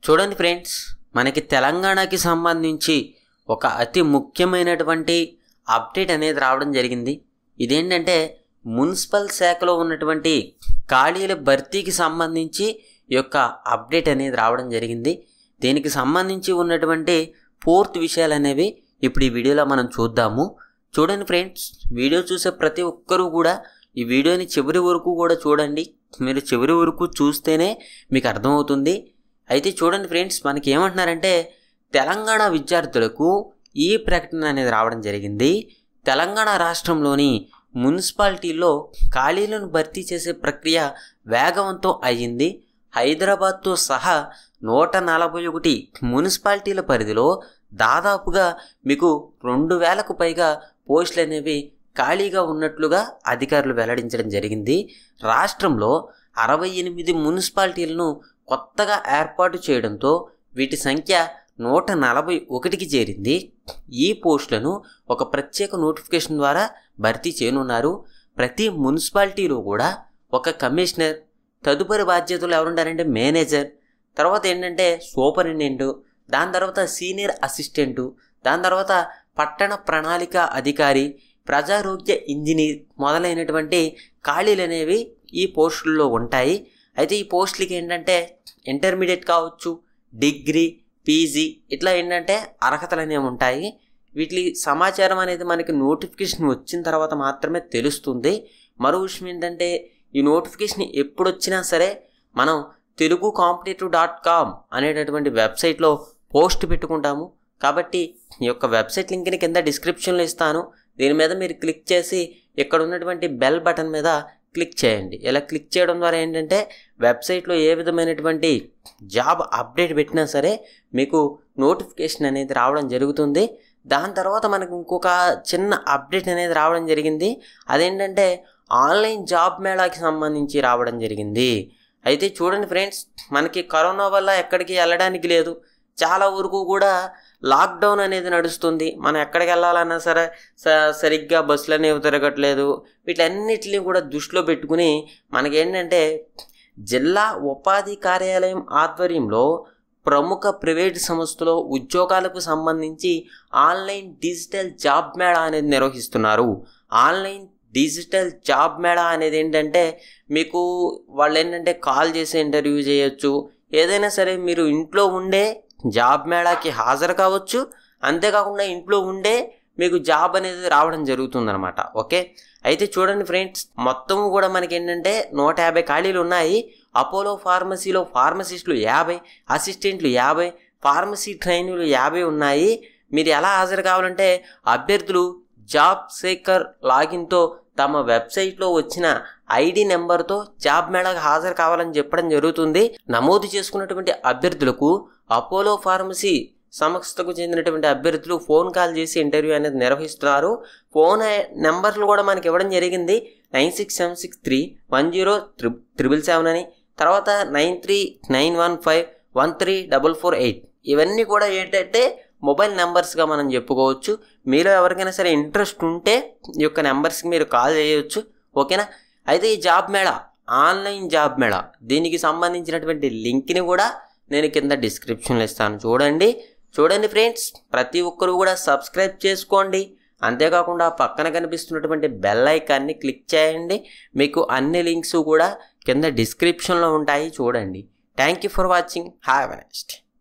చూడండి ఫ్రెండ్స్ మనకి తెలంగాణకి సంబంధించి ఒక అతి ముఖ్యమైనటువంటి అప్డేట్ అనేది రావడం జరిగింది ఇదేంటంటే మున్సిపల్ శాఖలో ఉన్నటువంటి ఖాళీల భర్తీకి సంబంధించి ఈ యొక్క అప్డేట్ అనేది రావడం జరిగింది దీనికి సంబంధించి ఉన్నటువంటి పూర్తి విషయాలు అనేవి ఇప్పుడు ఈ వీడియోలో మనం చూద్దాము చూడండి ఫ్రెండ్స్ వీడియో చూసే ప్రతి ఒక్కరూ కూడా ఈ వీడియోని చివరి వరకు కూడా చూడండి మీరు చివరి వరకు చూస్తేనే మీకు అర్థమవుతుంది అయితే చూడండి ఫ్రెండ్స్ మనకి ఏమంటున్నారంటే తెలంగాణ విద్యార్థులకు ఈ ప్రకటన అనేది రావడం జరిగింది తెలంగాణ రాష్ట్రంలోని మున్సిపాలిటీల్లో ఖాళీలను భర్తీ చేసే ప్రక్రియ వేగవంతం అయ్యింది హైదరాబాద్తో సహా నూట నలభై ఒకటి మున్సిపాలిటీల పరిధిలో దాదాపుగా మీకు రెండు వేలకు పైగా పోస్టులు అనేవి ఖాళీగా ఉన్నట్లుగా అధికారులు వెల్లడించడం జరిగింది రాష్ట్రంలో అరవై ఎనిమిది మున్సిపాలిటీలను కొత్తగా ఏర్పాటు చేయడంతో వీటి సంఖ్య నూట నలభై ఒకటికి చేరింది ఈ పోస్టులను ఒక ప్రత్యేక నోటిఫికేషన్ ద్వారా భర్తీ చేయనున్నారు ప్రతి మున్సిపాలిటీలో కూడా ఒక కమిషనర్ తదుపరి బాధ్యతలు ఎవరుంటారంటే మేనేజర్ తర్వాత ఏంటంటే సూపరింటెండెంట్ దాని తర్వాత సీనియర్ అసిస్టెంటు దాని తర్వాత పట్టణ ప్రణాళిక అధికారి ప్రజారోగ్య ఇంజనీర్ మొదలైనటువంటి ఖాళీలు అనేవి ఈ పోస్టుల్లో ఉంటాయి అయితే ఈ పోస్టులకి ఏంటంటే ఇంటర్మీడియట్ కావచ్చు డిగ్రీ పీజీ ఇట్లా ఏంటంటే అర్హతలు అనేవి ఉంటాయి వీటి సమాచారం అనేది మనకి నోటిఫికేషన్ వచ్చిన తర్వాత మాత్రమే తెలుస్తుంది మరో విషయం ఏంటంటే ఈ నోటిఫికేషన్ ఎప్పుడు వచ్చినా సరే మనం తెలుగు కాంపిటేటివ్ డాట్ కామ్ అనేటటువంటి వెబ్సైట్లో పోస్ట్ పెట్టుకుంటాము కాబట్టి ఈ యొక్క వెబ్సైట్ లింక్ని కింద డిస్క్రిప్షన్లో ఇస్తాను దీని మీద మీరు క్లిక్ చేసి ఇక్కడ ఉన్నటువంటి బెల్ బటన్ మీద క్లిక్ చేయండి ఇలా క్లిక్ చేయడం ద్వారా ఏంటంటే వెబ్సైట్లో ఏ విధమైనటువంటి జాబ్ అప్డేట్ పెట్టినా సరే మీకు నోటిఫికేషన్ అనేది రావడం జరుగుతుంది దాని తర్వాత మనకు ఇంకొక చిన్న అప్డేట్ అనేది రావడం జరిగింది అదేంటంటే ఆన్లైన్ జాబ్ మేళాకి సంబంధించి రావడం జరిగింది అయితే చూడండి ఫ్రెండ్స్ మనకి కరోనా వల్ల ఎక్కడికి వెళ్ళడానికి లేదు చాలా వరకు కూడా లాక్డౌన్ అనేది నడుస్తుంది మనం ఎక్కడికి వెళ్ళాలన్నా సరే సరిగ్గా బస్సులు అనేవి తిరగట్లేదు వీటన్నిటిని కూడా దృష్టిలో పెట్టుకుని మనకేంటంటే జిల్లా ఉపాధి కార్యాలయం ఆధ్వర్యంలో ప్రముఖ ప్రైవేట్ సంస్థలో ఉద్యోగాలకు సంబంధించి ఆన్లైన్ డిజిటల్ జాబ్ మేళా అనేది నిర్వహిస్తున్నారు ఆన్లైన్ డిజిటల్ జాబ్ మేళా అనేది ఏంటంటే మీకు వాళ్ళు ఏంటంటే కాల్ చేసి ఇంటర్వ్యూ చేయొచ్చు ఏదైనా సరే మీరు ఇంట్లో ఉండే జాబ్ మేళాకి హాజరు కావచ్చు అంతేకాకుండా ఇంట్లో ఉండే మీకు జాబ్ అనేది రావడం జరుగుతుందనమాట ఓకే అయితే చూడండి ఫ్రెండ్స్ మొత్తం కూడా మనకి ఏంటంటే నూట యాభై ఖాళీలు ఉన్నాయి అపోలో ఫార్మసీలో ఫార్మసిస్టులు యాభై అసిస్టెంట్లు యాభై ఫార్మసీ ట్రైనీలు యాభై ఉన్నాయి మీరు ఎలా హాజరు కావాలంటే అభ్యర్థులు జాబ్ సేకర్ లాగిన్తో తమ వెబ్సైట్లో వచ్చిన ఐడి నెంబర్తో జాబ్ మేళాకు హాజరు కావాలని చెప్పడం జరుగుతుంది నమోదు చేసుకున్నటువంటి అభ్యర్థులకు అపోలో ఫార్మసీ సంస్థకు చెందినటువంటి అభ్యర్థులు ఫోన్ కాల్ చేసి ఇంటర్వ్యూ అనేది నిర్వహిస్తున్నారు ఫోన్ నెంబర్లు కూడా మనకి ఇవ్వడం జరిగింది nine six seven six three one zero triple seven అని తర్వాత nine three nine one five one three double four eight ఇవన్నీ కూడా ఏంటంటే మొబైల్ నెంబర్స్గా మనం చెప్పుకోవచ్చు మీలో ఎవరికైనా సరే ఇంట్రెస్ట్ ఉంటే ఈ యొక్క నెంబర్స్కి మీరు కాల్ చేయవచ్చు ఓకేనా అయితే ఈ job mela online job mela దీనికి సంబంధించినటువంటి లింక్ని కూడా నేను కింద డిస్క్రిప్షన్లో ఇస్తాను చూడండి చూడండి ఫ్రెండ్స్ ప్రతి ఒక్కరు కూడా సబ్స్క్రైబ్ చేసుకోండి అంతేకాకుండా పక్కన కనిపిస్తున్నటువంటి బెల్ ఐకాన్ని క్లిక్ చేయండి మీకు అన్ని లింక్స్ కూడా కింద డిస్క్రిప్షన్లో ఉంటాయి చూడండి thank you for watching have next